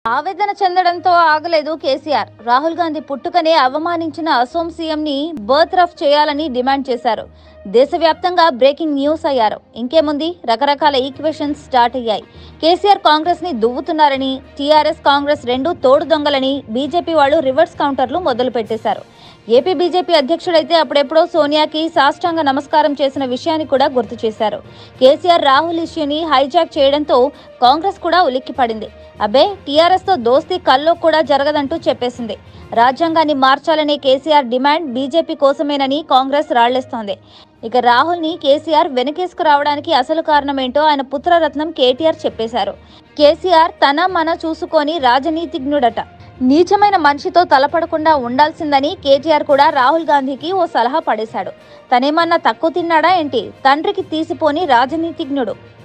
ఆవేదన చెందడంతో ఆగలేదు కేసీఆర్ రాహుల్ గాంధీ పుట్టుకనే అవమానించిన అసోం సీఎం ని బర్త్ రఫ్ చేయాలని డిమాండ్ చేశారు దేశవ్యాప్తంగా బ్రేకింగ్ న్యూస్ అయ్యారు ఇంకేముంది రకరకాల ఈక్వేషన్స్ స్టార్ట్ అయ్యాయి కేసీఆర్ కాంగ్రెస్ ని దువ్వుతున్నారని టీఆర్ఎస్ కాంగ్రెస్ రెండు తోడు దొంగలని బీజేపీ వాళ్ళు రివర్స్ కౌంటర్లు మొదలు పెట్టేశారు ఏపీ బీజేపీ అధ్యక్షుడైతే అప్పుడెప్పుడో సోనియాకి సాష్టాంగ నమస్కారం చేసిన విషయాన్ని కూడా గుర్తు చేశారు కేసీఆర్ రాహుల్ ఇష్యూని హైజాక్ చేయడంతో కాంగ్రెస్ కూడా ఉలిక్కిపడింది అబే టీఆర్ఎస్ తో దోస్తీ కల్లో కూడా జరగదంటూ చెప్పేసింది రాజ్యాంగాన్ని మార్చాలనే కేసీఆర్ డిమాండ్ బీజేపీ కోసమేనని కాంగ్రెస్ రాళ్లేస్తోంది ఇక రాహుల్ ని కేసీఆర్ వెనకేసుకు రావడానికి అసలు కారణమేంటో ఆయన పుత్రరత్నం కేటీఆర్ చెప్పేశారు కేసీఆర్ తన మన చూసుకొని రాజనీతిజ్ఞుడట నీచమైన మనిషితో తలపడకుండా ఉండాల్సిందని కేటీఆర్ కూడా రాహుల్ గాంధీకి ఓ సలహా పడేశాడు తనేమన్నా తక్కువ తిన్నాడా ఏంటి తండ్రికి తీసిపోని రాజనీతిజ్ఞుడు